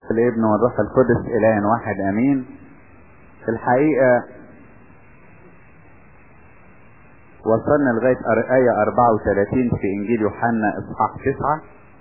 الابن والروح القدس إله واحد أمين في الحقيقة وصلنا لغاية آية 34 في إنجيل يوحنا إصحاح 9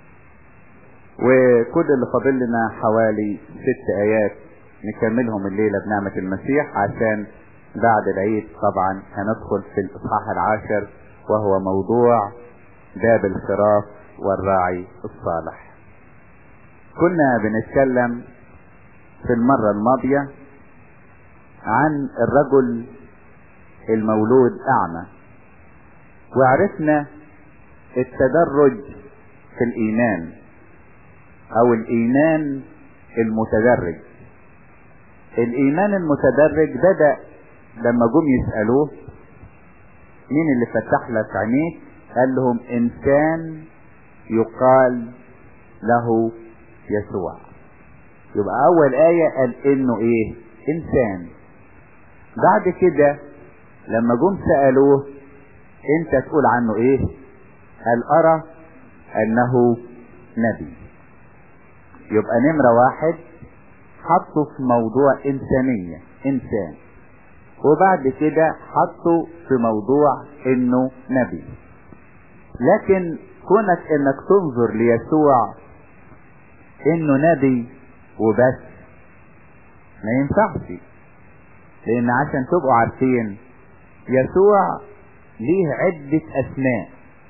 وكل اللي فاضل لنا حوالي ست آيات نكملهم الليلة بنعمة المسيح عشان بعد العيد طبعا هندخل في الإصحاح العاشر وهو موضوع باب الخراف والراعي الصالح كنا بنتكلم في المرة الماضية عن الرجل المولود أعمى وعرفنا التدرج في الإيمان أو الإيمان المتدرج الإيمان المتدرج بدأ لما جم يسألوه مين اللي فتح لك عينيك قال لهم إنسان يقال له يسوع يبقى أول آية قال إنه إيه إنسان بعد كده لما جم سألوه أنت تقول عنه إيه قال أرى أنه نبي يبقى نمرة واحد حطه في موضوع إنسانية إنسان وبعد كده حطه في موضوع إنه نبي لكن كونك إنك تنظر ليسوع إنه نبي وبس ما ينفعش لأن عشان تبقوا عارفين يسوع ليه عدة أسماء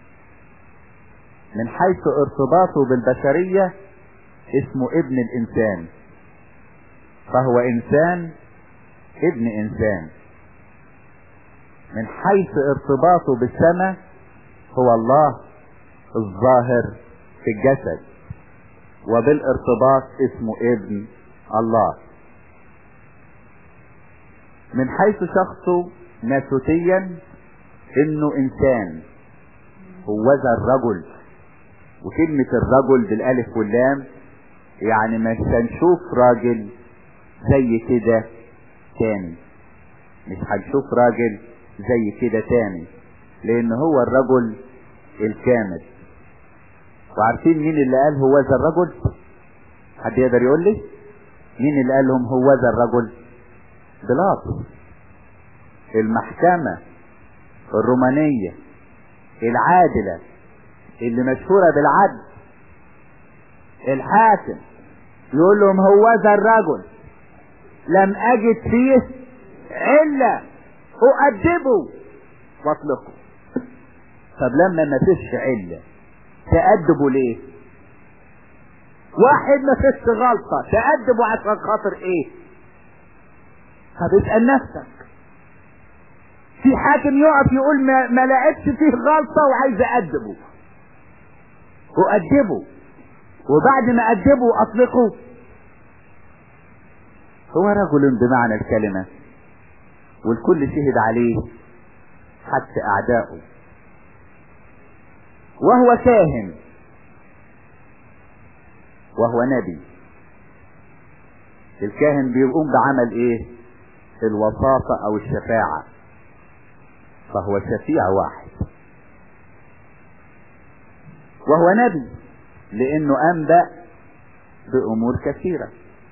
من حيث ارتباطه بالبشرية اسمه ابن الإنسان فهو إنسان ابن إنسان من حيث ارتباطه بالسماء هو الله الظاهر في الجسد وبالارتباط اسمه ابن الله من حيث شخصه ناسوتيا انه انسان هو ذا الرجل وكلمة الرجل بالالف واللام يعني مش هنشوف راجل زي كده تاني مش هنشوف راجل زي كده تاني لان هو الرجل الكامل وعارفين مين اللي قال هو ذا الرجل حد يقدر يقول لي مين اللي قال لهم هو ذا الرجل بيلاطس المحكمة الرومانية العادلة اللي مشهورة بالعدل الحاكم يقول لهم هو ذا الرجل لم اجد فيه علة اؤدبه واطلقه طب لما ما فيش علة تأدبه ليه واحد ما فيش غلطة تأدبه عشان خاطر ايه طب اسأل نفسك في حاكم يقف يقول ما, ما لقيتش فيه غلطة وعايز أأدبه وأدبه وبعد ما أدبه أطلقه هو رجل بمعنى الكلمة والكل شهد عليه حتى أعداؤه وهو كاهن وهو نبي الكاهن بيقوم بعمل ايه الوساطة او الشفاعة فهو شفيع واحد وهو نبي لانه انبأ بامور كثيرة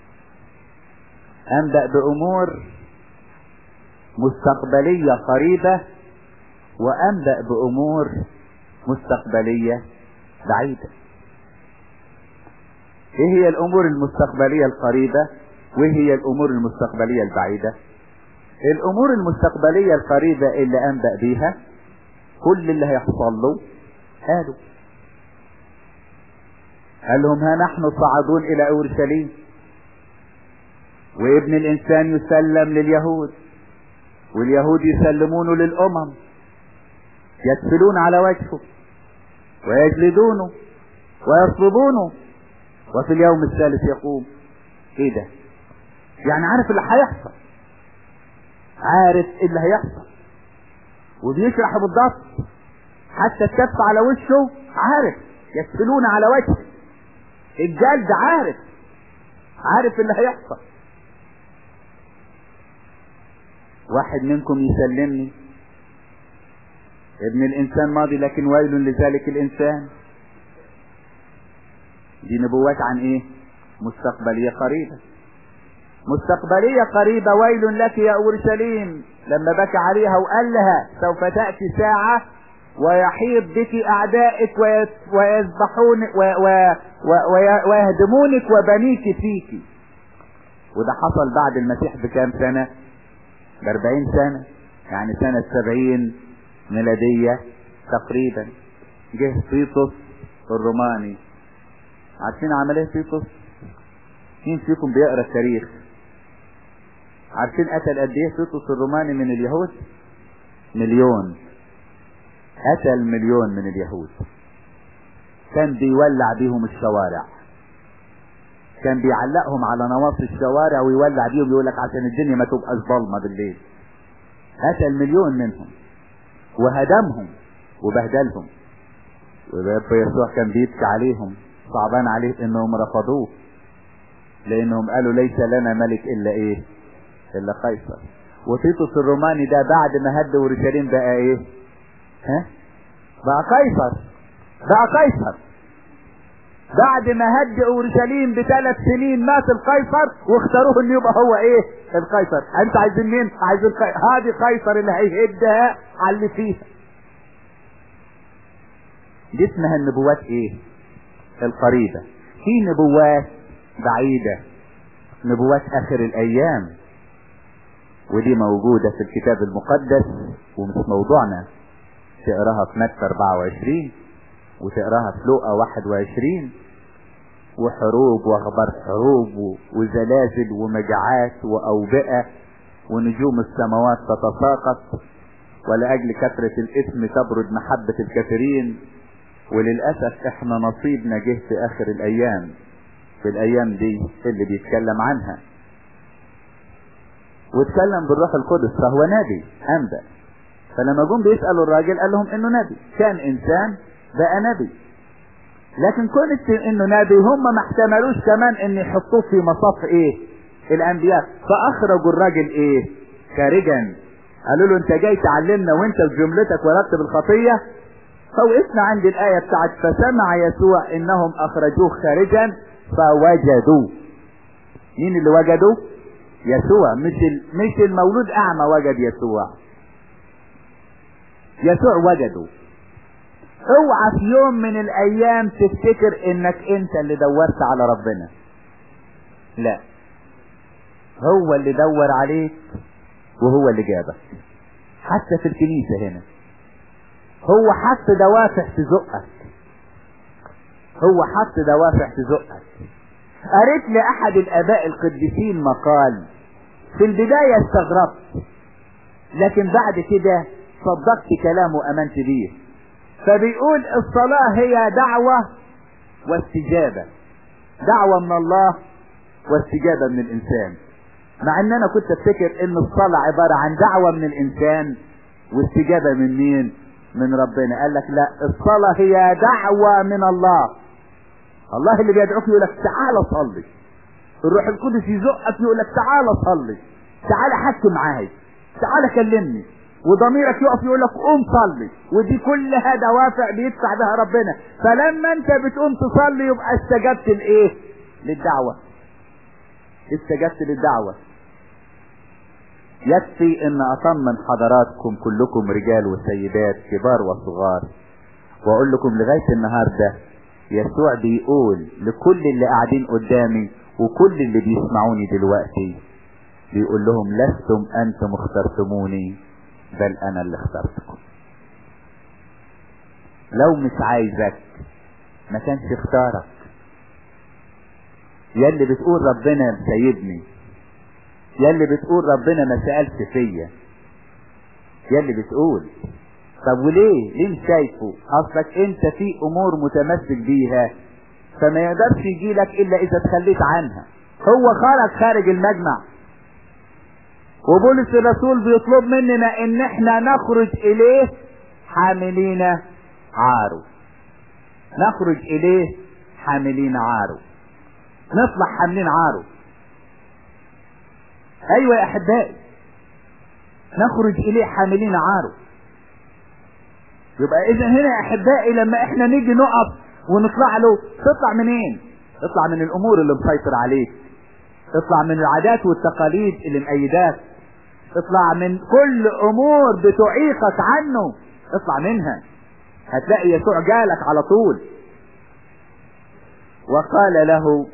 انبأ بامور مستقبلية قريبة وانبأ بامور مستقبلية بعيدة ايه هي الامور المستقبلية القريبة وايه هي الامور المستقبلية البعيدة الامور المستقبلية القريبة اللي انبأ بيها كل اللي هيحصل له قالوا قال لهم ها نحن صاعدون الى اورشليم وابن الانسان يسلم لليهود واليهود يسلمونه للامم يدفلون على وجهه ويجلدونه ويصلبونه وفي اليوم الثالث يقوم ايه ده يعني عارف اللي هيحصل عارف ايه اللي هيحصل وبيشرح بالضبط حتى الكف على وشه عارف يدفلون على وجهه الجلد عارف عارف اللي هيحصل واحد منكم يسلمني ابن الانسان ماضي لكن ويل لذلك الانسان دي نبوات عن ايه مستقبلية قريبة مستقبلية قريبة ويل لك يا أورشليم لما بكى عليها وقال لها سوف تأتي ساعة ويحيط بك أعدائك ويذبحون ويهدمونك وبنيك فيك وده حصل بعد المسيح بكام سنة بأربعين سنة يعني سنة سبعين ميلادية تقريبا جه تيتوس الروماني عارفين عمل ايه تيتوس مين فيكم بيقرا التاريخ عارفين قتل قد ايه تيتوس الروماني من اليهود مليون قتل مليون من اليهود كان بيولع بيهم الشوارع كان بيعلقهم على نواصي الشوارع ويولع بيهم يقول لك عشان الدنيا ما تبقاش ظلمه بالليل قتل مليون منهم وهدمهم وبهدلهم وباب يسوع كان بيبكي عليهم صعبان عليه انهم رفضوه لانهم قالوا ليس لنا ملك الا ايه الا قيصر وتيتوس الروماني ده بعد ما هد اورشليم بقى ايه ها بقى قيصر بقى قيصر بعد ما هد اورشليم بثلاث سنين مات القيصر واختاروه انه يبقى هو ايه القيصر انت عايزين مين عايزين قيصر هذه قيصر اللي هيهدها على اللي فيها دي اسمها النبوات ايه القريبة في نبوات بعيدة نبوات اخر الايام ودي موجودة في الكتاب المقدس ومش موضوعنا تقراها في متى 24 وتقراها في لوقا 21 وحروب واخبار حروب وزلازل ومجاعات واوبئة ونجوم السماوات تتساقط ولأجل كثرة الاسم تبرد محبة الكثيرين وللأسف احنا نصيبنا جه في آخر الأيام في الأيام دي اللي بيتكلم عنها واتكلم بالروح القدس فهو نبي أنبأ فلما جم بيسألوا الراجل قال لهم انه نبي كان انسان بقى نبي لكن كونت انه نبي هم ما احتملوش كمان ان يحطوه في مصاف ايه الانبياء فاخرجوا الراجل ايه خارجا قالوا له انت جاي تعلمنا وانت بجملتك ولدت بالخطية فوقفنا عند الآية بتاعت فسمع يسوع انهم اخرجوه خارجا فوجدوا مين اللي وجدوا يسوع مش مش المولود اعمى وجد يسوع يسوع وجده اوعى في يوم من الايام تفتكر انك انت اللي دورت على ربنا لا هو اللي دور عليك وهو اللي جابك حتى في الكنيسة هنا هو حط دوافع تزقك هو حط دوافع تزقك قريت لأحد الآباء القديسين مقال في البداية استغربت لكن بعد كده صدقت كلامه وامنت بيه فبيقول الصلاة هي دعوة واستجابة دعوة من الله واستجابة من الانسان مع ان انا كنت افتكر ان الصلاة عبارة عن دعوة من الانسان واستجابة من مين من ربنا قال لك لا الصلاة هي دعوة من الله الله اللي بيدعوك يقول لك تعالى صلي الروح القدس يزقك يقول لك تعالى صلي تعالى حكي معايا تعالى كلمني وضميرك يقف يقول لك قوم صلي ودي كلها دوافع بيدفع بها ربنا فلما انت بتقوم تصلي يبقى استجبت لايه للدعوة استجبت للدعوة يكفي ان اطمن حضراتكم كلكم رجال وسيدات كبار وصغار واقول لكم لغاية النهاردة يسوع بيقول لكل اللي قاعدين قدامي وكل اللي بيسمعوني دلوقتي بيقول لهم لستم انتم اخترتموني بل انا اللي اخترتكم لو مش عايزك ما كانش اختارك يا اللي بتقول ربنا سيبني يا اللي بتقول ربنا ما سألش فيا يا اللي بتقول طب وليه ليه مش شايفه اصلك انت في امور متمسك بيها فما يقدرش يجي لك الا اذا تخليت عنها هو خرج خارج المجمع وبولس الرسول بيطلب مننا ان احنا نخرج اليه حاملين عاره نخرج اليه حاملين عاره نطلع حاملين عاره ايوه يا احبائي نخرج اليه حاملين عاره يبقى اذا هنا يا احبائي لما احنا نيجي نقف ونطلع له تطلع منين اطلع من الامور اللي مسيطر عليك اطلع من العادات والتقاليد اللي مأيداك اطلع من كل امور بتعيقك عنه اطلع منها هتلاقي يسوع جالك على طول وقال له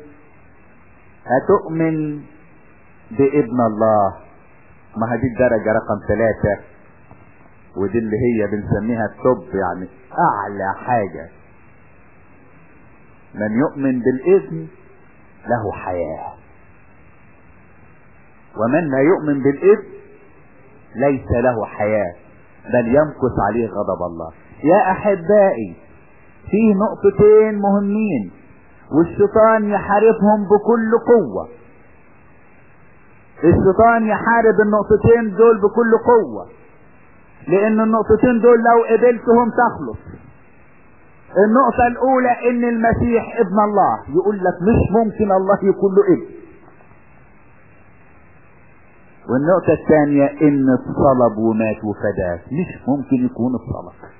أتؤمن بابن الله ما هذه الدرجة رقم ثلاثة ودي اللي هي بنسميها التوب يعني أعلى حاجة من يؤمن بالابن له حياة ومن لا يؤمن بالابن ليس له حياة بل يمكث عليه غضب الله يا أحبائي في نقطتين مهمين والشيطان يحاربهم بكل قوة الشيطان يحارب النقطتين دول بكل قوة لان النقطتين دول لو قبلتهم تخلص النقطة الاولى ان المسيح ابن الله يقول لك مش ممكن الله يكون له ابن والنقطة الثانية ان اتصلب ومات وفداك مش ممكن يكون اتصلب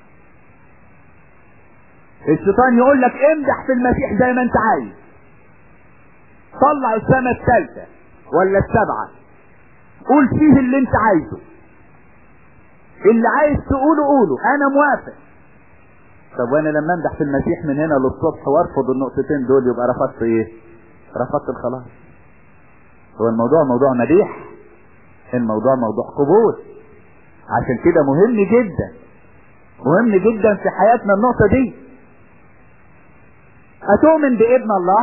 الشيطان يقول لك امدح في المسيح زي ما انت عايز طلع السنة الثالثة ولا السبعة قول فيه اللي انت عايزه اللي عايز تقوله قوله انا موافق طب وانا لما امدح في المسيح من هنا للصبح وارفض النقطتين دول يبقى رفضت ايه رفضت الخلاص هو الموضوع موضوع مديح الموضوع موضوع قبول عشان كده مهم جدا مهم جدا في حياتنا النقطة دي أتؤمن بابن الله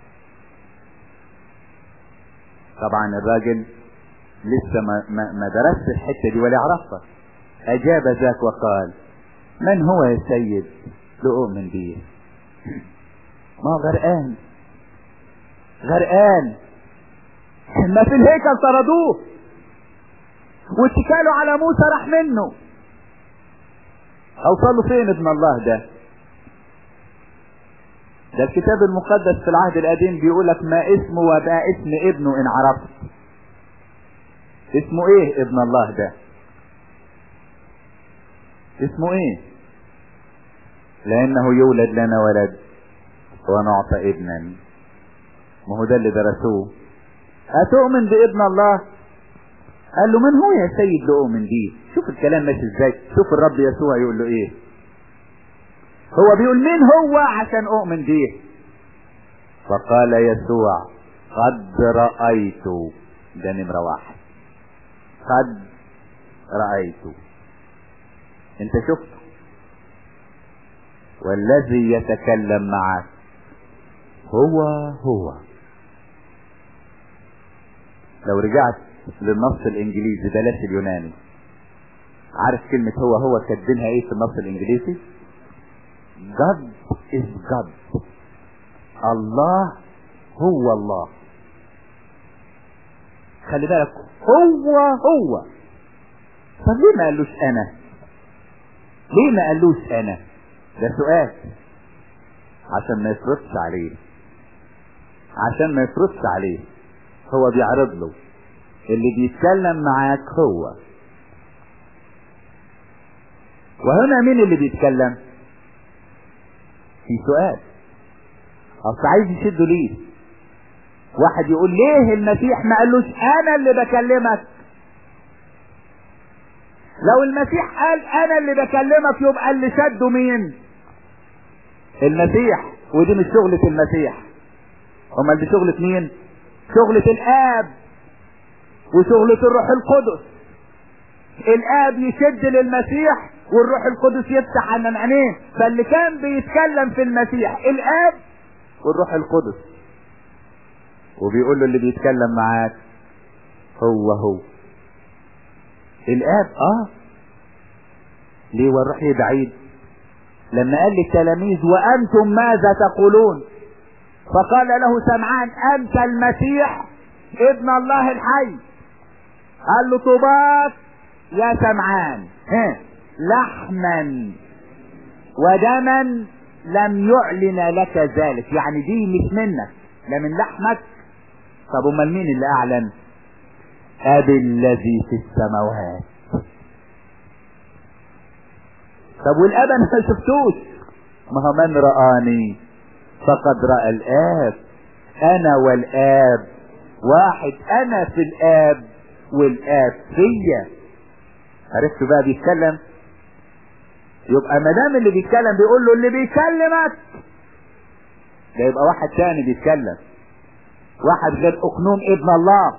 طبعا الراجل لسه ما, ما, ما درس الحتة دي ولا يعرفها أجاب ذاك وقال من هو يا سيد لأؤمن به ما هو غرقان غرقان ما في الهيكل طردوه واتكالوا على موسى راح منه اوصلوا فين ابن الله ده ده الكتاب المقدس في العهد القديم بيقول لك ما اسمه وبقى اسم ابنه ان عرفت اسمه ايه ابن الله ده اسمه ايه لانه يولد لنا ولد ونعطى ابنا ما هو ده اللي درسوه اتؤمن بابن الله قال له من هو يا سيد لأؤمن بيه شوف الكلام ماشي ازاي شوف الرب يسوع يقول له ايه هو بيقول مين هو عشان اؤمن بيه فقال يسوع قد رأيت ده نمرة واحد قد رأيت انت شفته والذي يتكلم معك هو هو لو رجعت للنص الانجليزي بلاش اليوناني عارف كلمة هو هو كاتبينها ايه في النص الانجليزي God is God الله هو الله خلي بالك هو هو طب ليه ما قالوش انا ليه ما قالوش انا ده سؤال عشان ما يفرضش عليه عشان ما يفرضش عليه هو بيعرض له اللي بيتكلم معاك هو وهنا مين اللي بيتكلم في سؤال اصل عايز يشده ليه واحد يقول ليه المسيح ما قالوش انا اللي بكلمك لو المسيح قال انا اللي بكلمك يبقى اللي شده مين المسيح ودي مش شغلة المسيح امال دي شغلة مين شغلة الاب وشغلة الروح القدس الاب يشد للمسيح والروح القدس يفتح عن عينيه فاللي كان بيتكلم في المسيح الاب والروح القدس وبيقول له اللي بيتكلم معاك هو هو الاب اه ليه والروح بعيد لما قال للتلاميذ وانتم ماذا تقولون فقال له سمعان انت المسيح ابن الله الحي قال له طوباك يا سمعان ها لحما ودما لم يعلن لك ذلك يعني دي مش منك لا من لحمك طب امال مين اللي اعلن ابي الذي في السماوات طب والاب انا ما شفتوش ما هو من رآني فقد رأى الآب انا والاب واحد انا في الاب والاب فيا عرفتوا بقى بيتكلم يبقى ما دام اللي بيتكلم بيقول له اللي بيكلمك ده يبقى واحد تاني بيتكلم واحد غير اقنوم ابن الله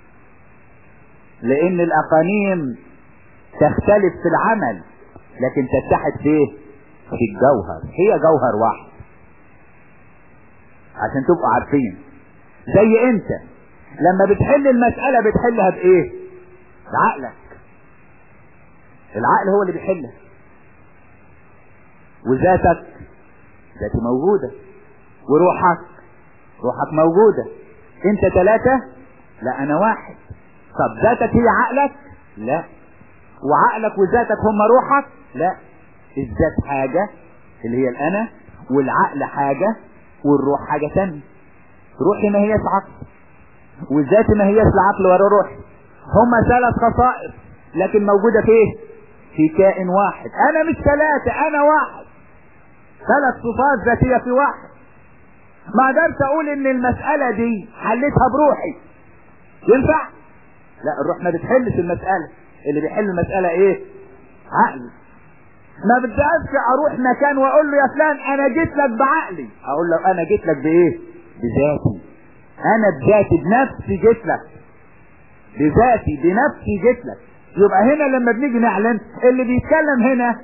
لان الاقانيم تختلف في العمل لكن تتحد في ايه في الجوهر هي جوهر واحد عشان تبقوا عارفين زي انت لما بتحل المسألة بتحلها بايه بعقلك العقل هو اللي بيحلها وذاتك ذاتي موجودة وروحك روحك موجودة انت ثلاثة لا انا واحد طب ذاتك هي عقلك لا وعقلك وذاتك هم روحك لا الذات حاجة اللي هي الانا والعقل حاجة والروح حاجة تانية روحي ما هيش عقل وذاتي ما هيش العقل ولا روحي هما ثلاث خصائص لكن موجودة في ايه في كائن واحد انا مش ثلاثة انا واحد ثلاث صفات ذاتية في واحد ما قدرت اقول ان المسألة دي حلتها بروحي ينفع لا الروح ما بتحلش المسألة اللي بيحل المسألة ايه عقلي ما بدأش اروح مكان واقول له يا فلان انا جيت لك بعقلي اقول له انا جيت لك بايه بذاتي انا بذاتي بنفسي جيت لك بذاتي بنفسي جيت لك يبقى هنا لما بنيجي نعلن اللي بيتكلم هنا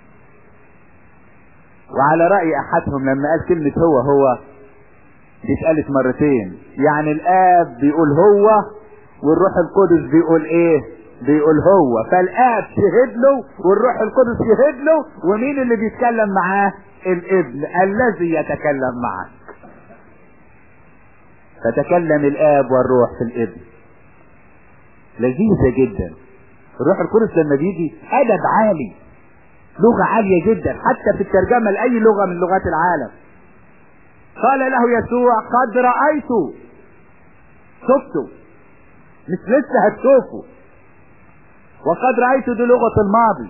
وعلى رأي احدهم لما قال كلمة هو هو دي اتقالت مرتين يعني الاب بيقول هو والروح القدس بيقول ايه بيقول هو فالاب شهد له والروح القدس شهد له ومين اللي بيتكلم معاه الابن الذي يتكلم معك فتكلم الاب والروح في الابن لذيذة جدا الروح القدس لما بيجي ادب عالي لغة عالية جدا حتى في الترجمة لأي لغة من لغات العالم قال له يسوع قد رأيت شفته مش لسه هتشوفه وقد رأيت دي لغة الماضي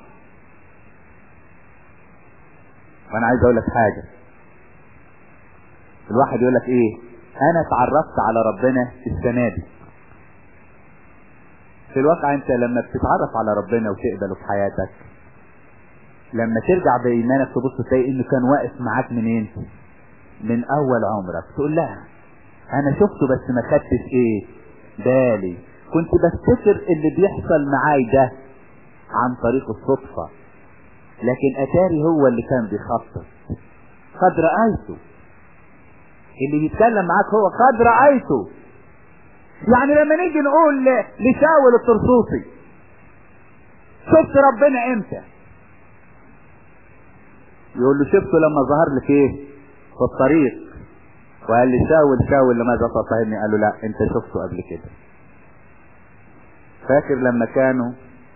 وانا عايز اقول لك حاجة الواحد يقول لك ايه انا اتعرفت على ربنا السنة دي في الواقع انت لما بتتعرف على ربنا وتقبله في حياتك لما ترجع بإيمانك تبص تلاقي انه كان واقف معاك منين من اول عمرك تقول لا انا شفته بس ما خدتش ايه بالي كنت بفتكر اللي بيحصل معاي ده عن طريق الصدفة لكن اتاري هو اللي كان بيخطط قد رأيته اللي بيتكلم معاك هو قد رأيته يعني لما نيجي نقول لشاول الطرسوسي شفت ربنا امتى يقول له شفته لما ظهر لك ايه في الطريق وقال لي شاول شاول لماذا تطهرني قال له لا انت شفته قبل كده فاكر لما كانوا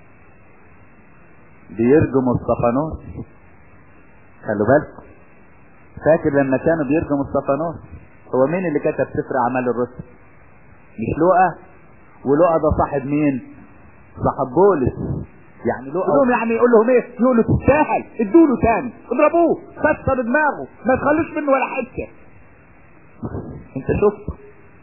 بيرجموا الصفانوس خلوا بالكم فاكر لما كانوا بيرجموا الصفانوس هو مين اللي كتب سفر اعمال الرسل مش لقى ولقى ده صاحب مين صاحب بولس يعني لقى لهم يعني يقول لهم ايه يقول له تستاهل ادوا له تاني اضربوه كسر دماغه ما تخلوش منه ولا حته انت شفت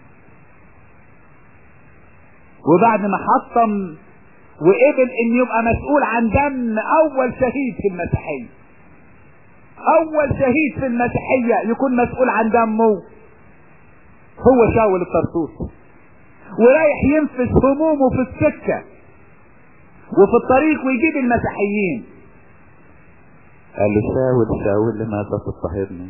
وبعد ما حطم وقبل ان يبقى مسؤول عن دم اول شهيد في المسيحيه اول شهيد في المسيحيه يكون مسؤول عن دمه هو شاول الطرطوس ورايح ينفذ همومه في السكه وفي الطريق ويجيب المسيحيين قال له شاول شاول لماذا تضطهدني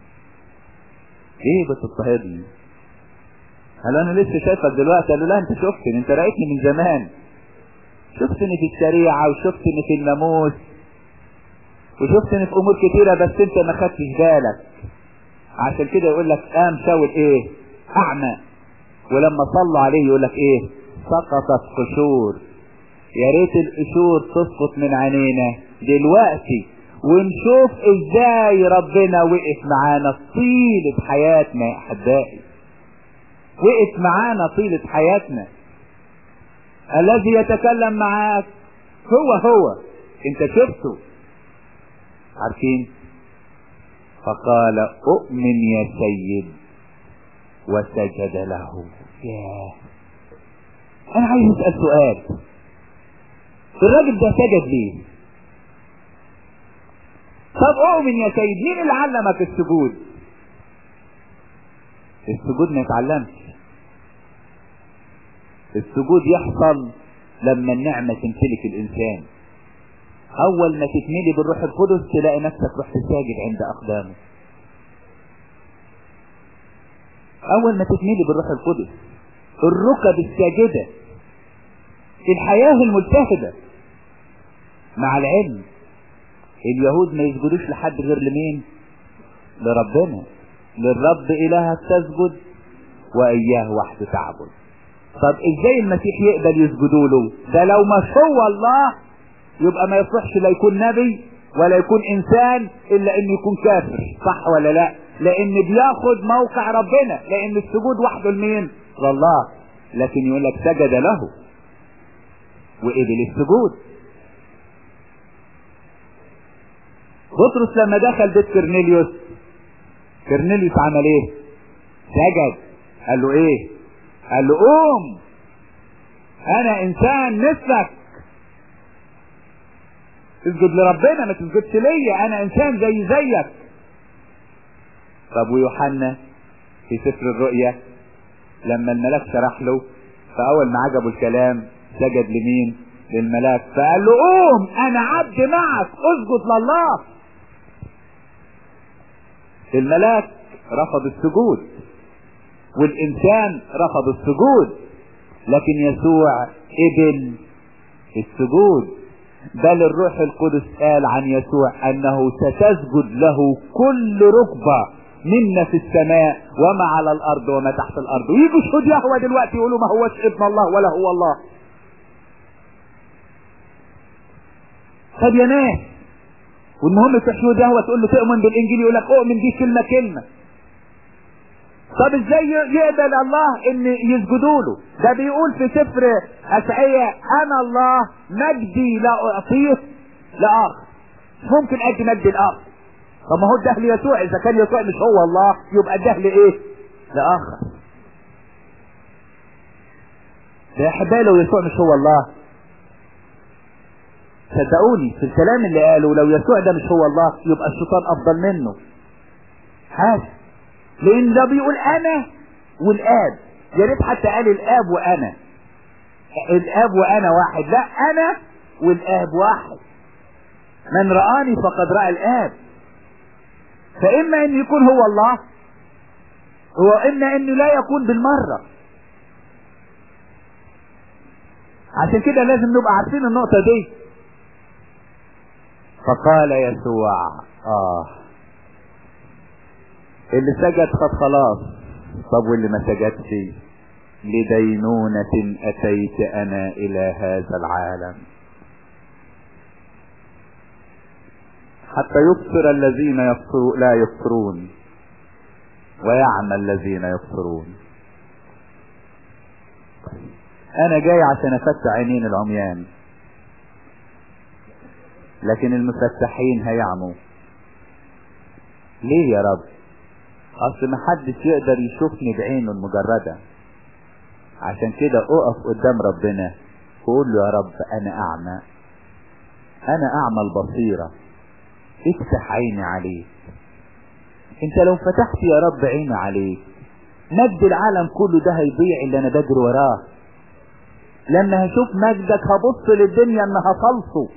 ايه بتضطهدني قال انا لسه شايفك دلوقتي قال له لا انت شفتني انت رايتني من زمان شفتني في الشريعة وشفتني في الناموس وشفتني في امور كتيرة بس انت ما خدتش بالك عشان كده يقول لك قام شاول ايه اعمى ولما صلوا عليه يقول لك ايه سقطت قشور يا ريت القشور تسقط من عينينا دلوقتي ونشوف ازاي ربنا وقف معانا طيلة حياتنا يا احبائي وقف معانا طيلة حياتنا الذي يتكلم معاك هو هو انت شفته عارفين فقال اؤمن يا سيد وسجد له ياه انا عايز اسال سؤال الراجل ده سجد ليه طب اؤمن يا سيد مين اللي علمك السجود السجود ما يتعلمش السجود يحصل لما النعمة تمتلك الانسان اول ما تتملي بالروح القدس تلاقي نفسك رحت ساجد عند اقدامه اول ما تتملي بالروح القدس الركب الساجدة الحياة الملتهبة مع العلم اليهود ما يسجدوش لحد غير لمين لربنا للرب إلهك تسجد وإياه وحده تعبد طب ازاي المسيح يقبل يسجدوا له ده لو مش هو الله يبقى ما يصلحش لا يكون نبي ولا يكون انسان الا انه يكون كافر صح ولا لا لان بياخد موقع ربنا لان السجود وحده لمين لله لكن يقول لك سجد له وقبل السجود بطرس لما دخل بيت كرنيليوس كرنيليوس عمل ايه سجد قال له ايه قال له قوم انا انسان مثلك اسجد لربنا ما تسجدش ليا انا انسان زي زيك طب ويوحنا في سفر الرؤيا لما الملاك شرح له فاول ما عجبه الكلام سجد لمين للملاك فقال له قوم انا عبد معك اسجد لله الملاك رفض السجود والانسان رفض السجود لكن يسوع قبل السجود بل الروح القدس قال عن يسوع انه ستسجد له كل ركبة منا في السماء وما على الارض وما تحت الارض ويجوا شهود يهوى دلوقتي يقولوا ما هوش ابن الله ولا هو الله طب يا ناس والمهم في شهود يهوى تقول له تؤمن بالانجيل يقول لك اؤمن دي كلمه كلمه طب ازاي يقبل الله ان يسجدوا له ده بيقول في سفر اشعياء انا الله مجدي لا اعطيه لاخر مش ممكن ادي مجد الاخر طب ما هو الدهل يسوع اذا كان يسوع مش هو الله يبقى الدهل ايه لاخر ده يا احبائي لو يسوع مش هو الله صدقوني في الكلام اللي قاله لو يسوع ده مش هو الله يبقى الشيطان افضل منه حاجه لان ده بيقول انا والاب يا ريت حتى قال الاب وانا الاب وانا واحد لا انا والاب واحد من رآني فقد رأى الاب فاما ان يكون هو الله واما انه لا يكون بالمرة عشان كده لازم نبقى عارفين النقطة دي فقال يسوع اه اللي سجد خد خلاص طب واللي ما سجدش لدينونة أتيت أنا إلى هذا العالم حتى يبصر الذين يبصروا لا يبصرون ويعمى الذين يبصرون أنا جاي عشان أفتح عينين العميان لكن المفتحين هيعموا ليه يا رب اصل محدش يقدر يشوفني بعينه المجردة عشان كده اقف قدام ربنا وقول له يا رب انا اعمى انا اعمى البصيرة افتح عيني عليك انت لو فتحت يا رب عيني عليك مجد العالم كله ده هيضيع اللي انا بجري وراه لما هشوف مجدك هبص للدنيا انها خلصه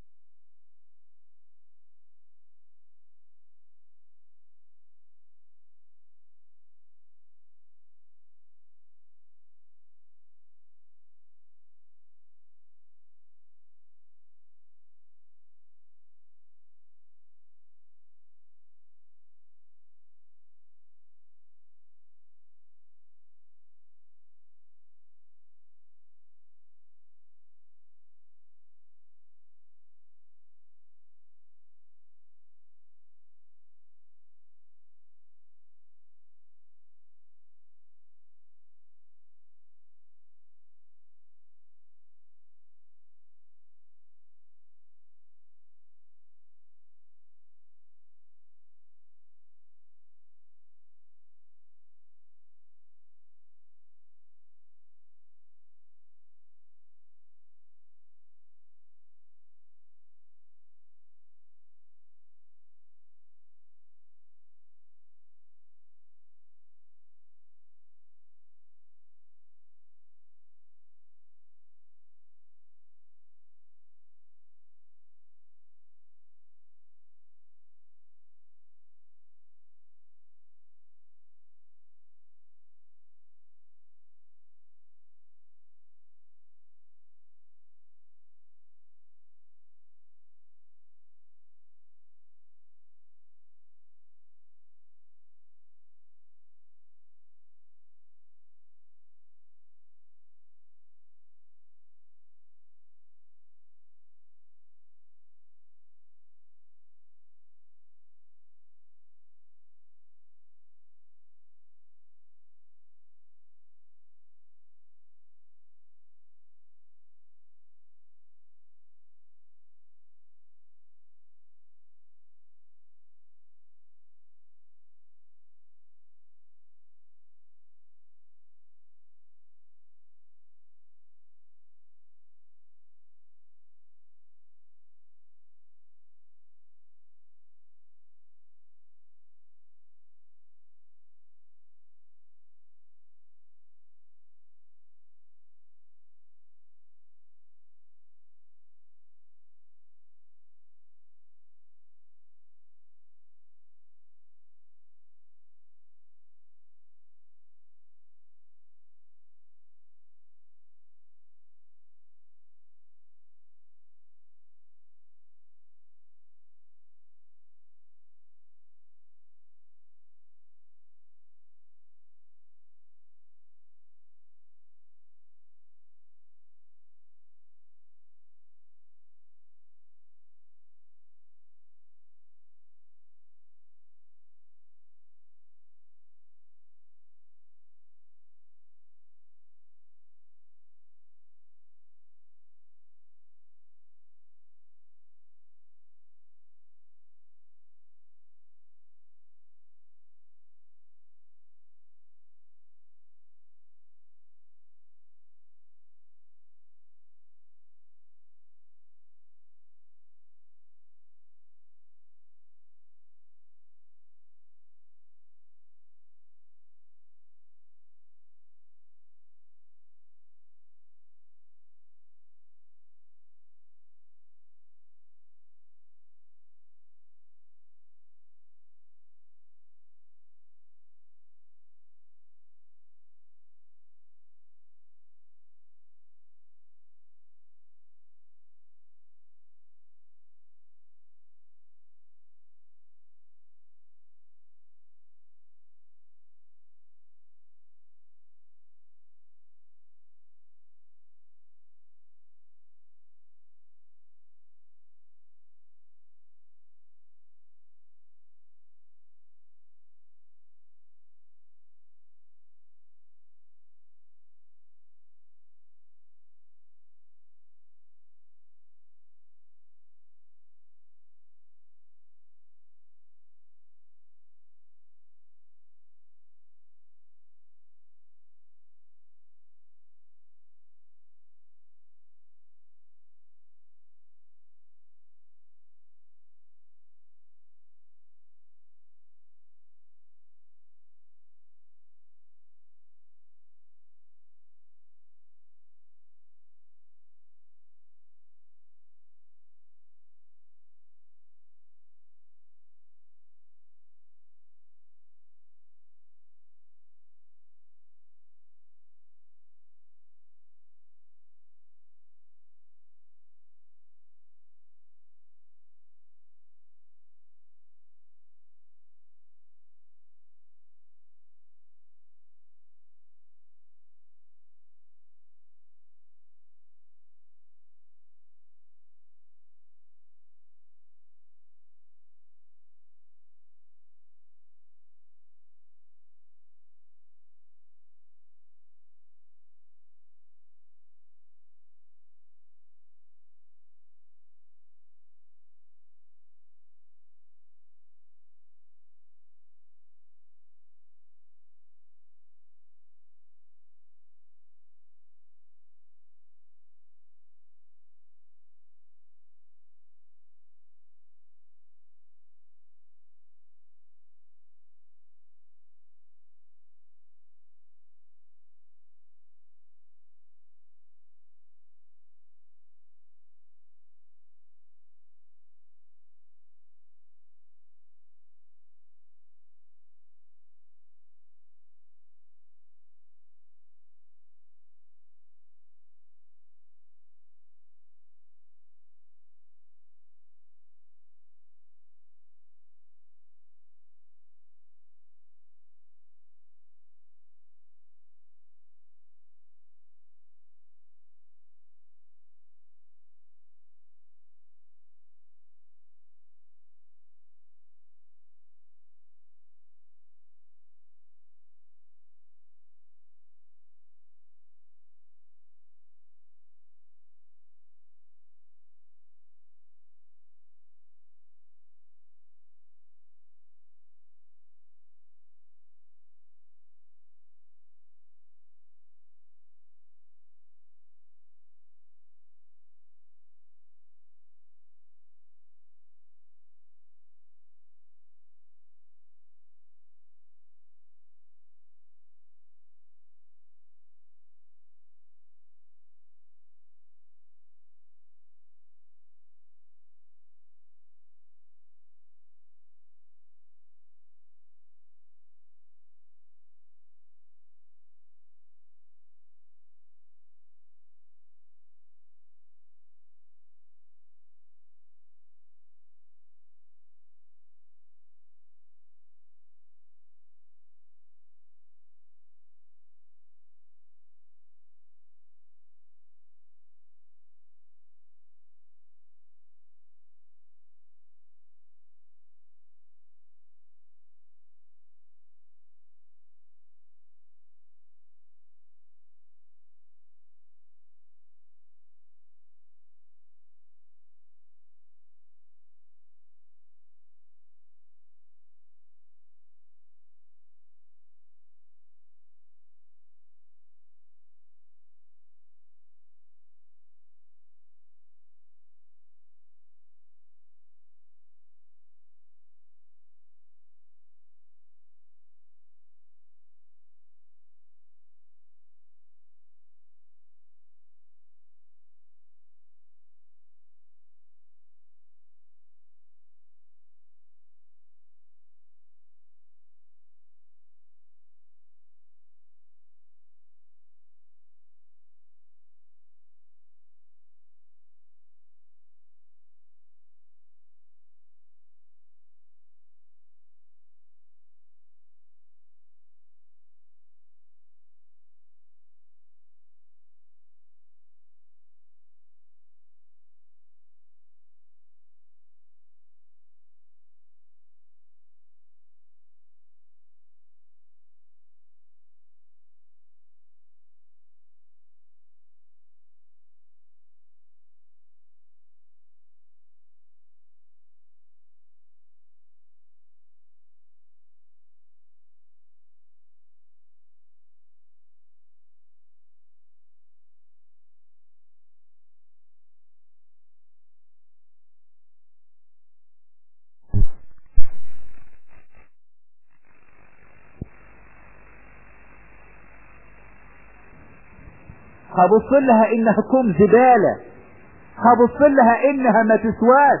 هبص لها انها كوم زبالة هبص لها انها ما تسواش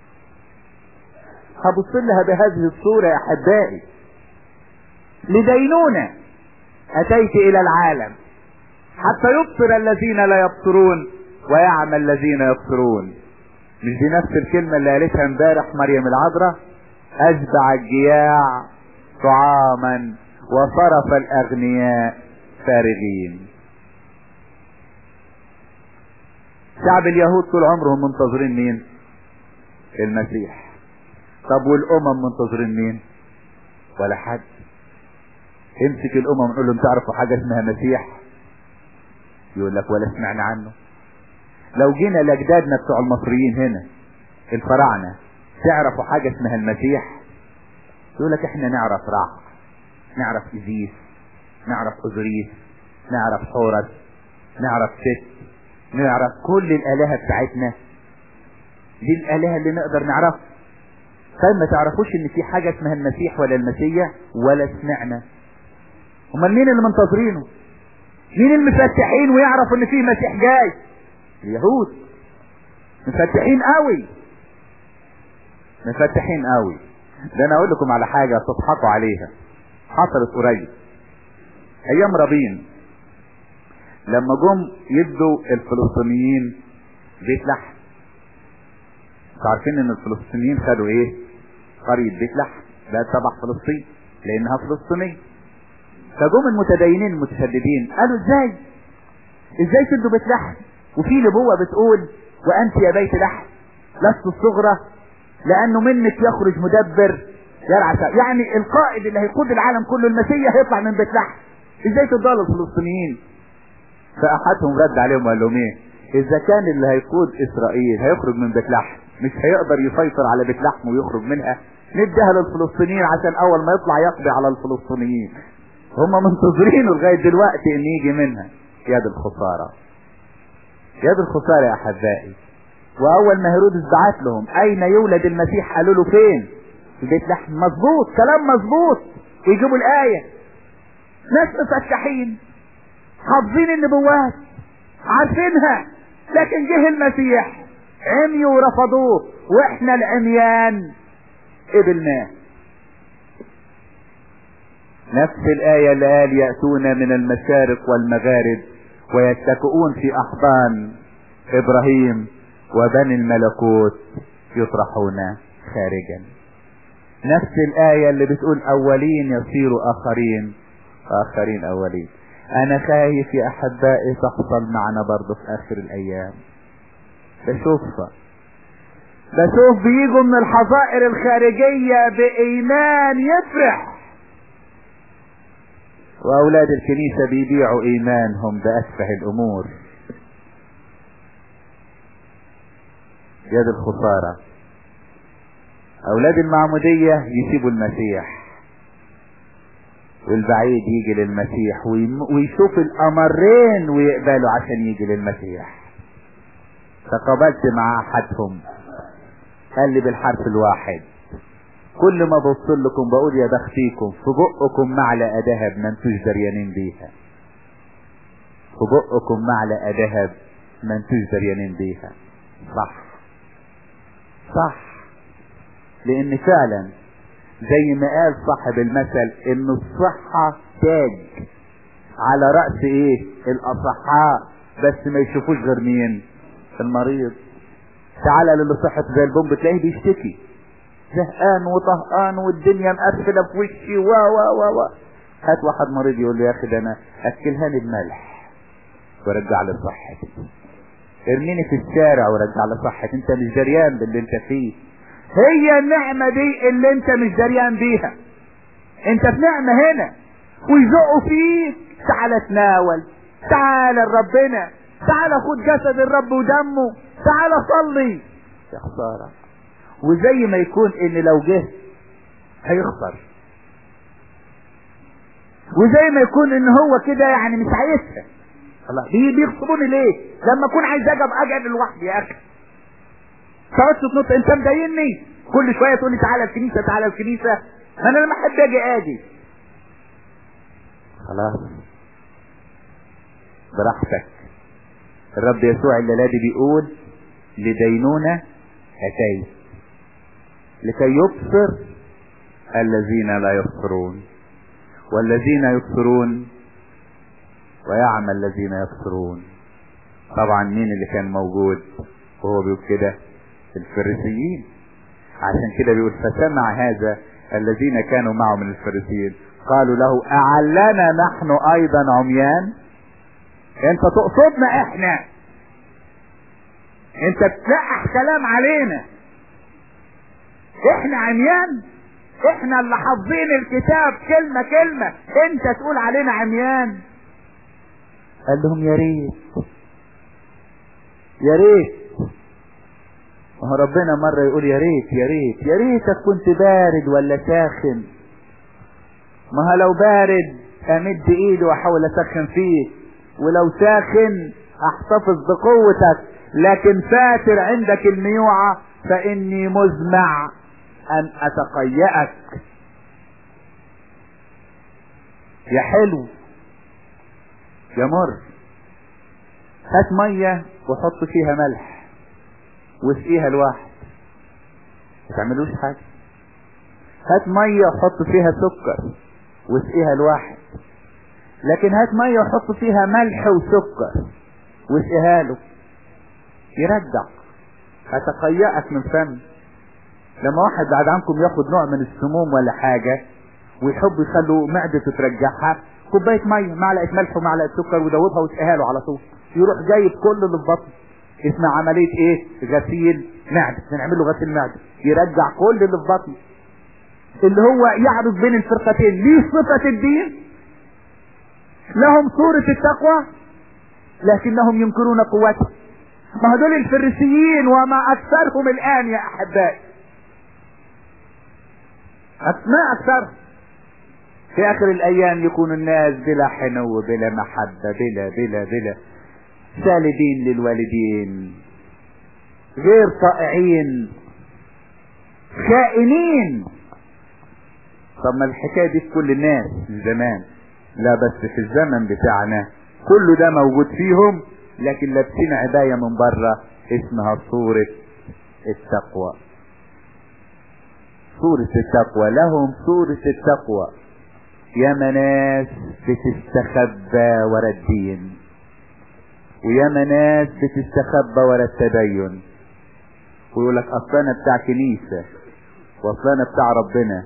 هبص لها بهذه الصورة يا احبائي لدينونة اتيت الى العالم حتى يبصر الذين لا يبصرون ويعمى الذين يبصرون مش دي نفس الكلمة اللي قالتها امبارح مريم العذراء اشبع الجياع طعاما وصرف الاغنياء فارغين شعب اليهود طول عمرهم منتظرين مين المسيح طب والامم منتظرين مين ولا حد امسك الامم نقول لهم تعرفوا حاجة اسمها مسيح يقول لك ولا سمعنا عنه لو جينا لاجدادنا بتوع المصريين هنا الفراعنة تعرفوا حاجة اسمها المسيح يقول لك احنا نعرف راع نعرف ازيس نعرف ازريس نعرف حورس نعرف ست نعرف كل الالهة بتاعتنا دي الالهة اللي نقدر نعرفها طيب ما تعرفوش ان في حاجة اسمها المسيح ولا المسيح ولا سمعنا امال مين اللي منتظرينه مين المفتحين ويعرفوا ان في مسيح جاي اليهود مفتحين قوي مفتحين قوي ده انا اقول لكم على حاجة تضحكوا عليها حصلت قريب ايام رابين لما جم يدوا الفلسطينيين بيت لحم انتوا عارفين ان الفلسطينيين خدوا ايه قرية بيت لحم ده تبع فلسطين لانها فلسطينية فجم المتدينين المتشددين قالوا ازاي ازاي تدوا بيت لحم وفي نبوة بتقول وانت يا بيت لحم لست الصغرى لانه منك يخرج مدبر يرعى يعني القائد اللي هيقود العالم كله المسيح هيطلع من بيت لحم ازاي تدوا للفلسطينيين فاحدهم رد عليهم وقال لهم ايه اذا كان اللي هيقود اسرائيل هيخرج من بيت لحم مش هيقدر يسيطر على بيت لحم ويخرج منها نديها للفلسطينيين عشان اول ما يطلع يقضي على الفلسطينيين هم منتظرينه لغايه دلوقتي ان يجي منها يد الخساره يد الخساره يا احبائي واول ما هيرودس بعت لهم اين يولد المسيح قالوا له فين في بيت لحم مظبوط كلام مظبوط ويجيبوا الايه ناس مفتحين حافظين النبوات عارفينها لكن جه المسيح عميوا ورفضوه واحنا العميان قبلناه نفس الآية اللي قال يأتون من المشارق والمغارب ويتكئون في أحضان إبراهيم وبني الملكوت يطرحون خارجا نفس الآية اللي بتقول أولين يصيروا آخرين آخرين أولين أنا خايف يا أحبائي تحصل معنا برضه في آخر الأيام بشوفها بشوف بيجوا من الحظائر الخارجية بإيمان يفرح وأولاد الكنيسة بيبيعوا إيمانهم بأسفه الأمور يد الخسارة أولاد المعمودية يسيبوا المسيح والبعيد يجي للمسيح ويشوف الأمرين ويقبلوا عشان يجي للمسيح تقابلت مع أحدهم قال لي بالحرف الواحد كل ما ببص لكم بقول يا بختيكم في بقكم معلقة ذهب ما انتوش دريانين بيها في بقكم معلقة ذهب ما انتوش دريانين بيها صح صح لان فعلا زي ما قال صاحب المثل ان الصحة تاج على رأس ايه الاصحاء بس ما يشوفوش غير مين المريض تعالى للي صحته زي البوم بتلاقيه بيشتكي زهقان وطهقان والدنيا مقفله في وشي و و و و هات واحد مريض يقول له يا اخي ده انا اكلهاني بملح ورجع لي صحتي ارميني في الشارع ورجع لي صحتي انت مش دريان باللي انت فيه هي النعمة دي اللي انت مش دريان بيها انت في نعمة هنا ويزقوا فيك تعالى تناول تعالى لربنا تعالى خد جسد الرب ودمه تعالى صلي يا خسارة وزي ما يكون ان لو جه هيخسر وزي ما يكون ان هو كده يعني مش عايزها الله بيغصبوني ليه لما اكون عايز اجي ابقى اجي لوحدي يا اخي تقعدش تنط انت مضايقني كل شويه تقول لي تعالى الكنيسه تعالى الكنيسه ما انا لما احب اجي اجي خلاص براحتك الرب يسوع الليلة دي بيقول لدينونة أتيت لكي يبصر الذين لا يبصرون والذين يبصرون ويعمى الذين يبصرون طبعا مين اللي كان موجود وهو بيقول كده الفريسيين عشان كده بيقول فسمع هذا الذين كانوا معه من الفريسيين قالوا له أعلنا نحن أيضا عميان انت تقصدنا احنا انت تلقح كلام علينا احنا عميان احنا اللي حافظين الكتاب كلمة كلمة انت تقول علينا عميان قال لهم يا ريت يا ريت ما هو ربنا مرة يقول يا ريت يا ريت يا ريتك كنت بارد ولا ساخن ما هو لو بارد امد ايدي واحاول اسخن فيك ولو ساخن احتفظ بقوتك لكن فاتر عندك الميوعة فاني مزمع ان اتقيأك يا حلو يا مر هات مية وحط فيها ملح واسقيها الواحد ما تعملوش حاجة هات مية وحط فيها سكر واسقيها الواحد لكن هات مية وحط فيها ملح وسكر واسقيها له يرجع هتقيأك من فم لما واحد بعد عنكم ياخد نوع من السموم ولا حاجة ويحب يخلوا معدته ترجعها كوباية مية معلقة ملح ومعلقة سكر ودوبها واسقيها له على طول يروح جايب كل اللي في بطنه اسمها عملية ايه غسيل معدة بنعمل له غسيل معدة يرجع كل اللي في بطنه اللي هو يعرض بين الفرقتين ليه صفة الدين لهم صورة التقوى لكنهم ينكرون قوته ما هدول الفريسيين وما اكثرهم الان يا احبائي ما اكثرهم في اخر الايام يكون الناس بلا حنو بلا محبة بلا بلا بلا سالبين للوالدين غير طائعين خائنين طب ما الحكاية دي في كل الناس من زمان لا بس في الزمن بتاعنا كل ده موجود فيهم لكن لابسين عباية من بره اسمها صورة التقوى صورة التقوى لهم صورة التقوى يا ناس بتستخبى ورا الدين ويا ناس بتستخبى ورا التدين ويقول لك اصل انا بتاع كنيسة واصل انا بتاع ربنا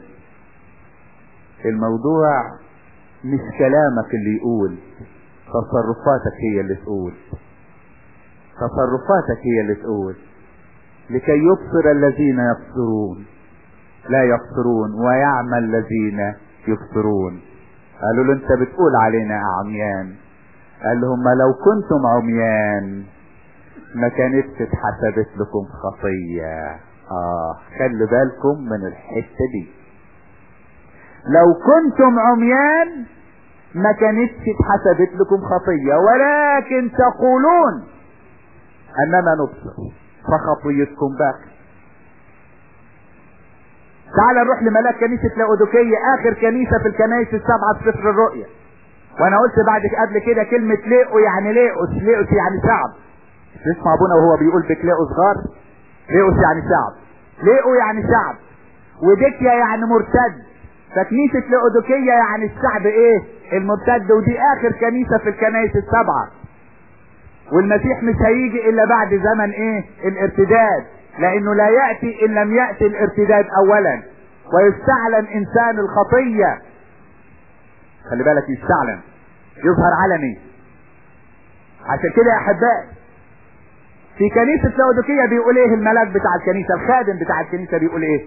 الموضوع مش كلامك اللي يقول تصرفاتك هي اللي تقول تصرفاتك هي اللي تقول لكي يبصر الذين يبصرون لا يبصرون ويعمى الذين يبصرون قالوا له انت بتقول علينا عميان قال لهم لو كنتم عميان ما كانتش اتحسبت لكم خطية اه خلوا بالكم من الحتة دي لو كنتم عميان ما كانتش اتحسبت لكم خطية ولكن تقولون اننا نبصر فخطيتكم باقي تعال نروح لملاك كنيسة لاودوكية اخر كنيسة في الكنائس السبعة في سفر الرؤيا وانا قلت بعد قبل كده كلمة ليقو يعني ليقوس ليقوس يعني شعب تسمع ابونا وهو بيقول بكلاقو صغار ليقوس يعني شعب ليقو يعني شعب وديكيا يعني مرتد فكنيسة لاودوكية يعني الشعب ايه المرتد ودي اخر كنيسة في الكنائس السبعة والمسيح مش هيجي الا بعد زمن ايه الارتداد لانه لا يأتي ان لم يأتي الارتداد اولا ويستعلن انسان الخطية خلي بالك يستعلن يظهر علني عشان كده يا احبائي في كنيسة لاودوكية بيقول ايه الملاك بتاع الكنيسة الخادم بتاع الكنيسة بيقول ايه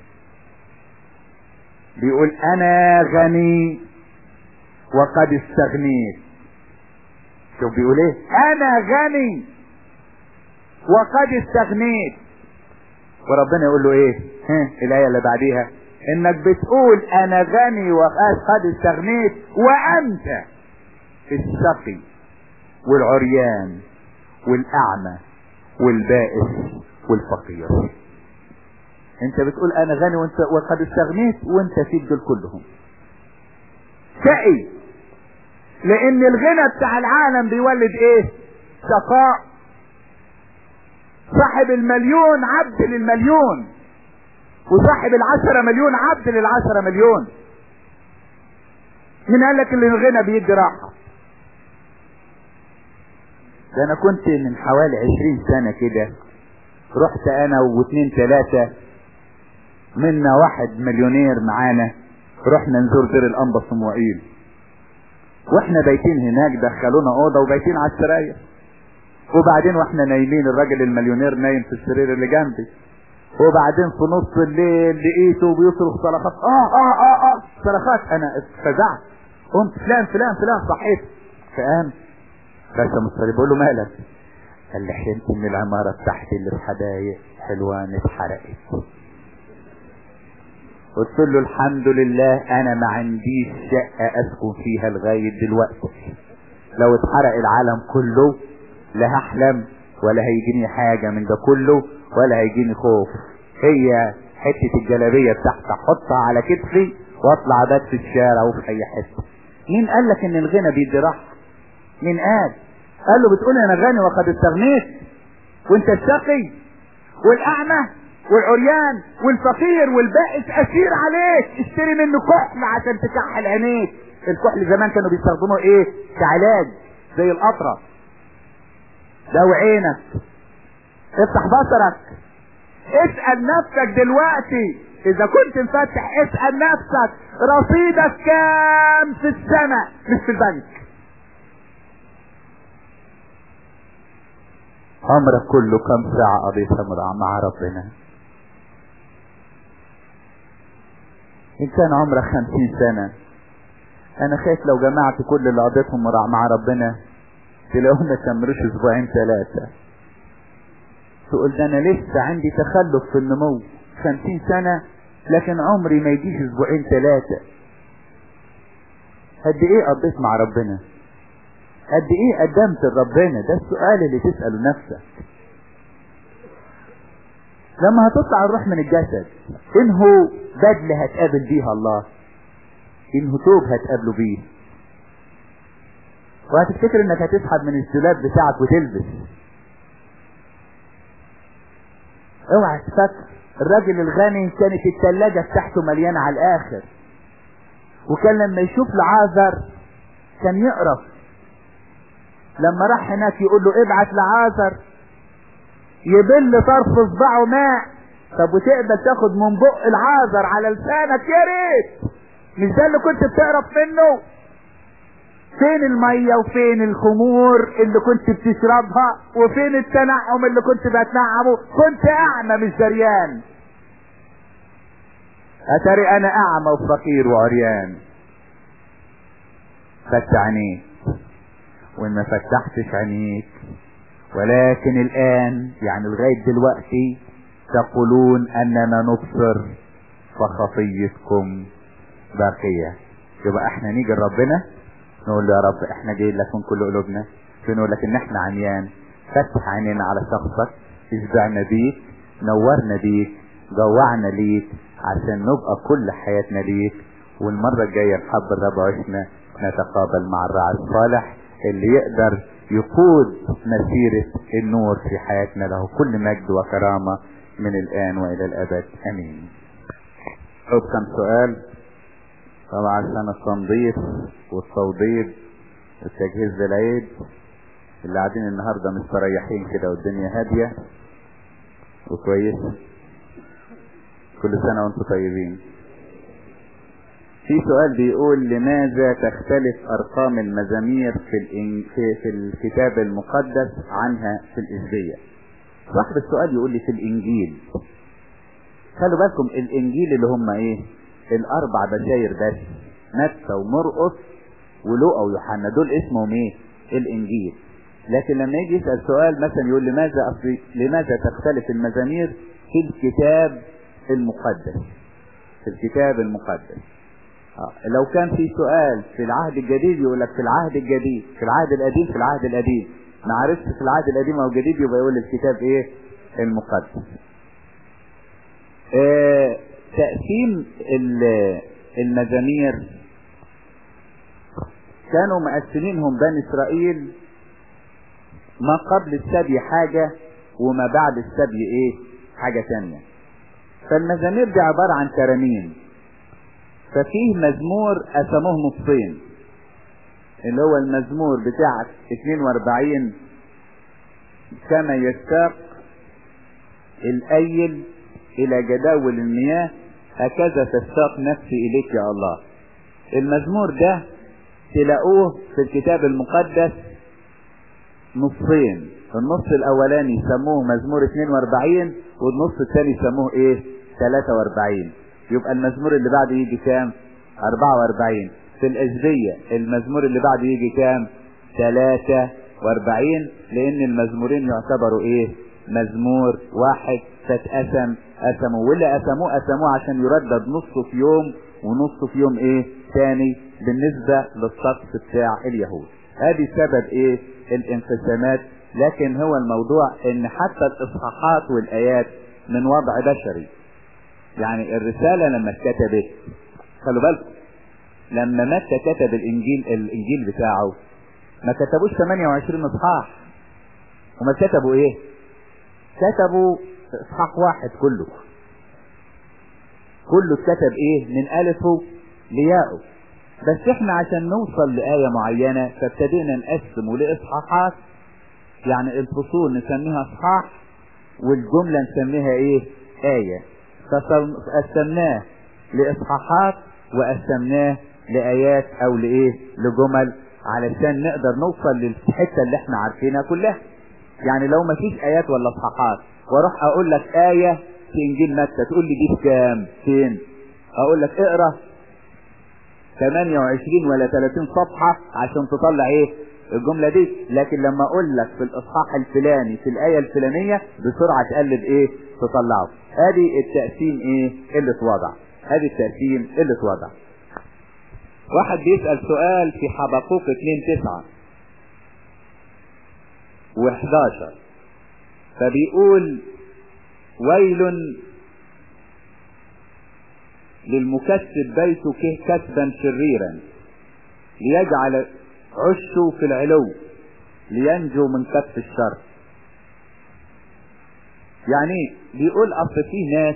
بيقول انا غني وقد استغنيت شوف بيقول ايه انا غني وقد استغنيت وربنا يقول له ايه ها الايه اللي بعديها انك بتقول انا غني وقد استغنيت وانت الشقي والعريان والاعمى والبائس والفقير انت بتقول انا غني وانت وقد استغنيت وانت فيك دول كلهم شقي لان الغنى بتاع العالم بيولد ايه شقاء صاحب المليون عبد للمليون وصاحب العشرة مليون عبد للعشرة مليون مين قال لك ان الغنى بيدي راحة ده انا كنت من حوالي عشرين سنة كده رحت انا واثنين ثلاثة منا واحد مليونير معانا رحنا نزور دير الانبا صموئيل واحنا بايتين هناك دخلونا اوضه وبايتين على السراير وبعدين واحنا نايمين الراجل المليونير نايم في السرير اللي جنبي وبعدين في نص الليل لقيته بيصرخ صرخات اه اه اه اه صرخات انا اتفزعت قمت فلان فلان فلان صحيت فقام رسم الصليب بقول له مالك قال لي حلمت ان العماره بتاعتي اللي في حدايق حلوان اتحرقت قلت له الحمد لله انا ما عنديش شقة اسكن فيها لغاية دلوقتي لو اتحرق العالم كله لا هحلم ولا هيجيني حاجة من ده كله ولا هيجيني خوف هي حتة الجلابية بتاعتي احطها على كتفي واطلع بات في الشارع وفي اي حتة مين قال لك ان الغنى بيدي راحة مين قال قال له بتقول انا غني وقد استغنيت وانت الشقي والاعمى والعريان والفقير والبائس اسير عليك اشتري منه كحل عشان تكحل عينيك الكحل زمان كانوا بيستخدموه ايه كعلاج زي القطرة داوي عينك افتح بصرك اسأل نفسك دلوقتي اذا كنت مفتح اسأل نفسك رصيدك كام في السنة مش في البنك عمرك كله كم ساعة قضيتها مع ربنا ان كان عمرك خمسين سنة انا خايف لو جمعت كل اللي قضيتهم مع ربنا تلاقوهم ما كملوش اسبوعين ثلاثة تقول ده انا لسه عندي تخلف في النمو خمسين سنة لكن عمري ما يجيش اسبوعين ثلاثة قد ايه قضيت مع ربنا قد ايه قدمت لربنا ده السؤال اللي تسأله نفسك لما هتطلع الروح من الجسد انه بدل هتقابل بيها الله انه توب هتقابله بيه وهتفتكر انك هتسحب من الدولاب بتاعك وتلبس اوعى تفكر الراجل الغني كانت التلاجة بتاعته مليانة على الاخر وكان لما يشوف لعازر كان يقرف لما راح هناك يقول له ابعت لعازر يبل طرف اصبعه ماء طب وتقبل تاخد من بق العازر على لسانك يا ريت مش ده اللي كنت بتقرف منه فين المية وفين الخمور اللي كنت بتشربها وفين التنعم اللي كنت بتنعمه كنت اعمى مش دريان اتاري انا اعمى وفقير وعريان فتح عينيك وان ما فتحتش عينيك ولكن الان يعني لغاية دلوقتي تقولون اننا نبصر فخطيتكم باقية يبقى احنا نيجي لربنا نقول له يا رب احنا جايين لك من كل قلوبنا بنقول لك ان احنا عميان فتح عينينا على شخصك اشبعنا بيك نورنا بيك جوعنا ليك عشان نبقى كل حياتنا ليك والمرة الجاية نحب الرب عشنا نتقابل مع الراعي الصالح اللي يقدر يقود مسيرة النور في حياتنا له كل مجد وكرامة من الآن وإلى الأبد أمين طب كم سؤال طبعا عشان التنظيف والتوضيب والتجهيز للعيد اللي قاعدين النهاردة مستريحين كده والدنيا هادية وكويسة كل سنة وانتم طيبين في سؤال بيقول لماذا تختلف ارقام المزامير في, الإن... في, في الكتاب المقدس عنها في الإسبية صاحب السؤال يقول لي في الانجيل خلوا بالكم الانجيل اللي هم ايه الاربع بشاير بس متى ومرقس ولوقا ويوحنا دول اسمهم ايه الانجيل لكن لما يجي يسأل سؤال مثلا يقول لماذا أصلي لماذا تختلف المزامير في الكتاب المقدس في الكتاب المقدس آه. لو كان في سؤال في العهد الجديد يقول لك في العهد الجديد في العهد القديم في العهد القديم ما عرفش في العهد القديم او الجديد يبقى يقول الكتاب ايه المقدس آه تقسيم المزامير كانوا مقسمينهم بني اسرائيل ما قبل السبي حاجة وما بعد السبي ايه حاجة تانية فالمزامير دي عبارة عن ترانيم ففيه مزمور قسموه نصين اللي هو المزمور بتاع 42 كما يشتاق الأيل إلى جداول المياه هكذا تشتاق نفسي إليك يا الله المزمور ده تلاقوه في الكتاب المقدس نصين النص الأولاني يسموه مزمور 42 والنص الثاني يسموه إيه 43 يبقى المزمور اللي بعده يجي كام 44 في الأجبية المزمور اللي بعده يجي كام 43 لأن المزمورين يعتبروا إيه مزمور واحد فاتقسم قسموا واللي قسموه قسموه عشان يردد نصه في يوم ونصه في يوم ايه تاني بالنسبة للطقس بتاع اليهود ادي سبب ايه الانقسامات لكن هو الموضوع ان حتى الاصحاحات والايات من وضع بشري يعني الرسالة لما اتكتبت خلوا بالكم لما متى كتب الانجيل الانجيل بتاعه ما كتبوش 28 اصحاح هما كتبوا ايه كتبوا اصحاح واحد كله كله اتكتب ايه من الفه لياءه بس احنا عشان نوصل لآية معينة فابتدينا نقسمه لإصحاحات يعني الفصول نسميها اصحاح والجملة نسميها ايه آية فقسمناه لإصحاحات وقسمناه لآيات او لإيه لجمل علشان نقدر نوصل للحتة اللي احنا عارفينها كلها يعني لو ما فيش آيات ولا اصحاحات واروح اقول لك آية في انجيل متى تقول لي دي في كام فين اقول لك اقرا 28 ولا 30 صفحة عشان تطلع ايه الجملة دي لكن لما اقول لك في الاصحاح الفلاني في الاية الفلانية بسرعة تقلب ايه تطلعه ادي التقسيم ايه اللي اتوضع ادي التقسيم اللي اتوضع واحد بيسأل سؤال في حبقوق 2 9 و11 فبيقول ويل للمكسب بيته كسبا شريرا ليجعل عشه في العلو لينجو من كف الشر يعني بيقول اصل في ناس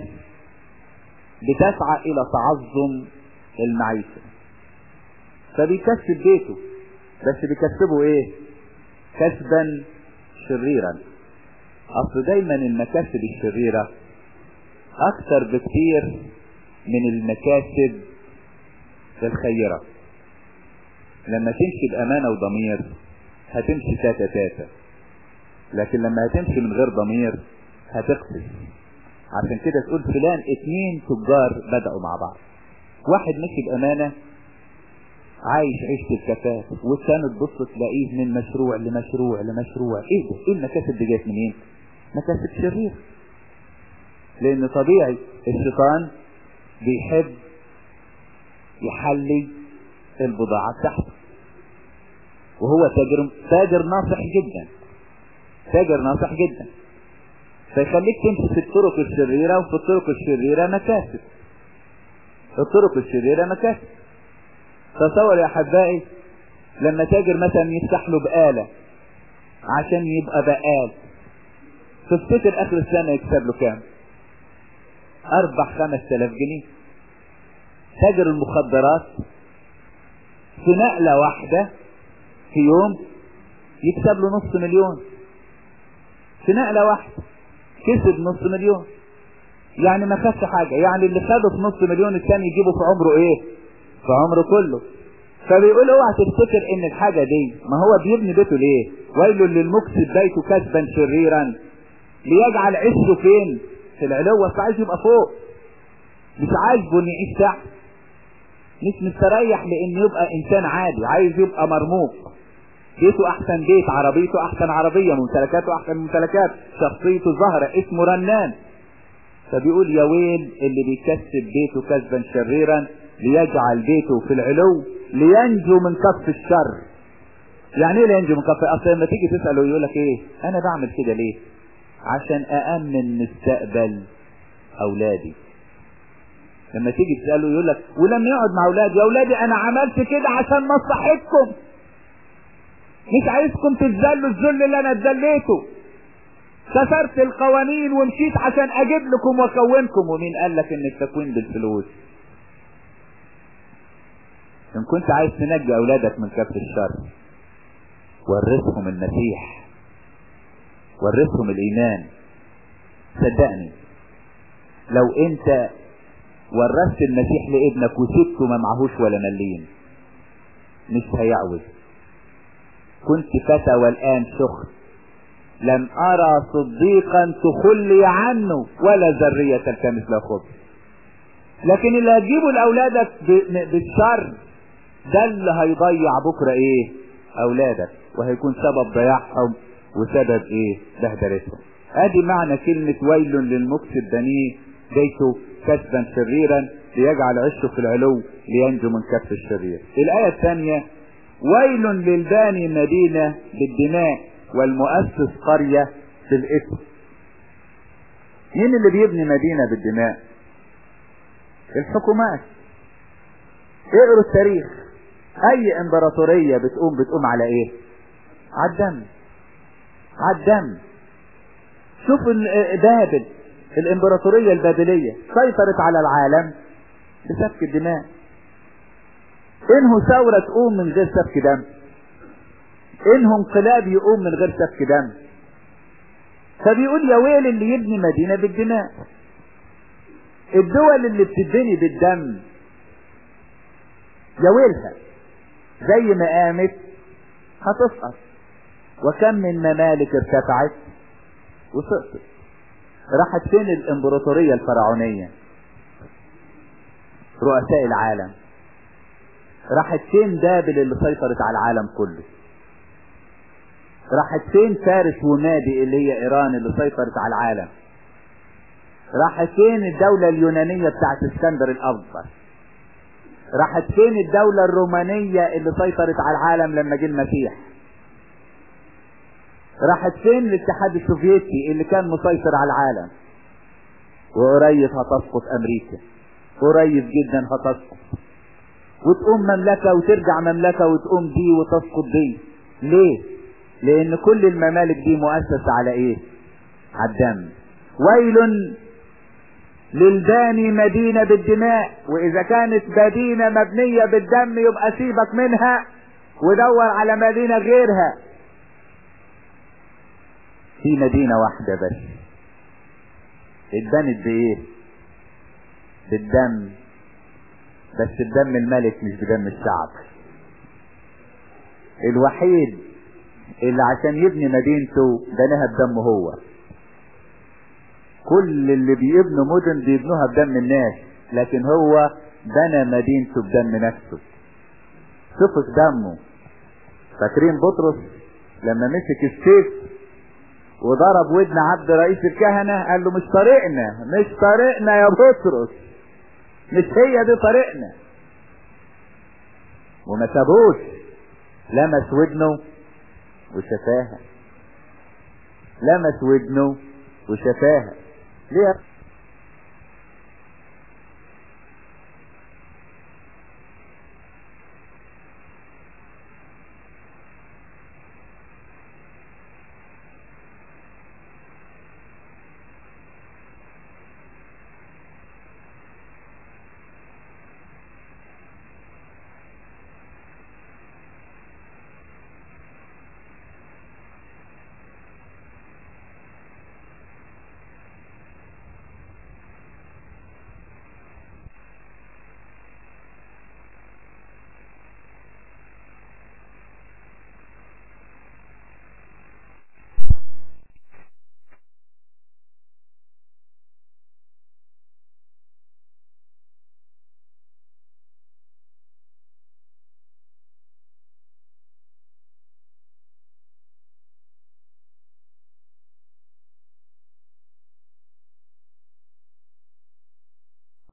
بتسعى الى تعظم المعيشة فبيكسب بيته بس بيكسبه ايه كسبا شريرا اصل دايما المكاسب الشريرة اكثر بكتير من المكاسب الخيرة لما تمشي بامانة وضمير هتمشي تاتا تاتا لكن لما هتمشي من غير ضمير هتقفز عشان كده تقول فلان اتنين تجار بدأوا مع بعض واحد مشي بامانة عايش عيشة الكفاف والثاني تبص تلاقيه من مشروع لمشروع لمشروع ايه ده ايه المكاسب دي جت منين مكاسب شريرة لان طبيعي الشيطان بيحب يحلي البضاعة بتاعته وهو تاجر تاجر ناصح جدا تاجر ناصح جدا فيخليك تمشي في الطرق الشريرة وفي الطرق الشريرة مكاسب الطرق الشريرة مكاسب تصور يا احبائي لما تاجر مثلا يفتح له بقالة عشان يبقى بقال تفتكر اخر السنة يكسب له كام اربع خمس تلاف جنيه تاجر المخدرات في نقلة واحدة في يوم يكسب له نص مليون في نقلة واحدة كسب نص مليون يعني ما خدش حاجة يعني اللي خده في نص مليون الثاني يجيبه في عمره ايه في عمره كله فبيقول اوعى تفتكر ان الحاجة دي ما هو بيبني بيته ليه ويل للمكسب بيته كسبا شريرا ليجعل عشه فين في العلو بس عايز يبقى فوق مش عايزه ان يعيش تحت مش مستريح لان يبقى انسان عادي عايز يبقى مرموق بيته احسن بيت عربيته احسن عربية ممتلكاته احسن ممتلكات شخصيته ظاهرة اسمه رنان فبيقول يا ويل اللي بيكسب بيته كسبا شريرا ليجعل بيته في العلو لينجو من كف الشر يعني ايه لينجو من كف اصل لما تيجي تسأله يقول لك ايه انا بعمل كده ليه عشان أأمن مستقبل أولادي لما تيجي تسأله يقول لك ولما يقعد مع أولادي يا أولادي أنا عملت كده عشان مصلحتكم مش عايزكم تتذلوا الذل اللي انا اتذليته كسرت القوانين ومشيت عشان اجيب لكم واكونكم ومين قال لك ان التكوين بالفلوس ان كنت عايز تنجي اولادك من كف الشر ورثهم المسيح ورثهم الايمان صدقني لو انت ورثت المسيح لابنك وسبته ما معهوش ولا مليم مش هيعوز كنت فتى والان شخص لم ارى صديقا تخلي عنه ولا ذرية تلتمس له خبز لكن اللي هتجيبه لاولادك بالشر ده اللي هيضيع بكرة ايه اولادك وهيكون سبب ضياعهم وسبب ايه بهدلتهم ادي معنى كلمة ويل للمكسب بنيه بيته كسبا شريرا ليجعل عشه في العلو لينجو من كف الشرير الآية الثانية ويل للباني مدينة بالدماء والمؤسس قرية بالإثم مين اللي بيبني مدينة بالدماء الحكومات اقروا التاريخ اي امبراطورية بتقوم بتقوم على ايه على الدم على الدم شوف بابل الامبراطورية البابلية سيطرت على العالم بسفك الدماء انه ثورة تقوم من غير سفك دم انه انقلاب يقوم من غير سفك دم فبيقول يا ويل اللي يبني مدينة بالدماء الدول اللي بتبني بالدم يا ويلها زي ما قامت هتسقط وكم من ممالك ارتفعت وسقطت راحت فين الامبراطورية الفرعونية رؤساء العالم راحت فين بابل اللي سيطرت على العالم كله راحت فين فارس ومادي اللي هي ايران اللي سيطرت على العالم راحت فين الدولة اليونانية بتاعت اسكندر الاكبر راحت فين الدولة الرومانية اللي سيطرت على العالم لما جه المسيح راحت فين الاتحاد السوفيتي اللي كان مسيطر على العالم وقريب هتسقط امريكا قريب جدا هتسقط وتقوم مملكة وترجع مملكة وتقوم دي وتسقط دي ليه لان كل الممالك دي مؤسسة على ايه على الدم ويل للباني مدينة بالدماء واذا كانت مدينة مبنية بالدم يبقى سيبك منها ودور على مدينة غيرها في مدينة واحدة بس اتبنت بايه بالدم بس بدم الملك مش بدم الشعب الوحيد اللي عشان يبني مدينته بناها بدمه هو كل اللي بيبنوا مدن بيبنوها بدم الناس لكن هو بنى مدينته بدم نفسه سفك دمه فاكرين بطرس لما مسك السيف وضرب ودن عبد رئيس الكهنة قال له مش طريقنا مش طريقنا يا بطرس مش هي دي طريقنا وما سابوش لمس ودنه وشفاها لمس ودنه وشفاها ليه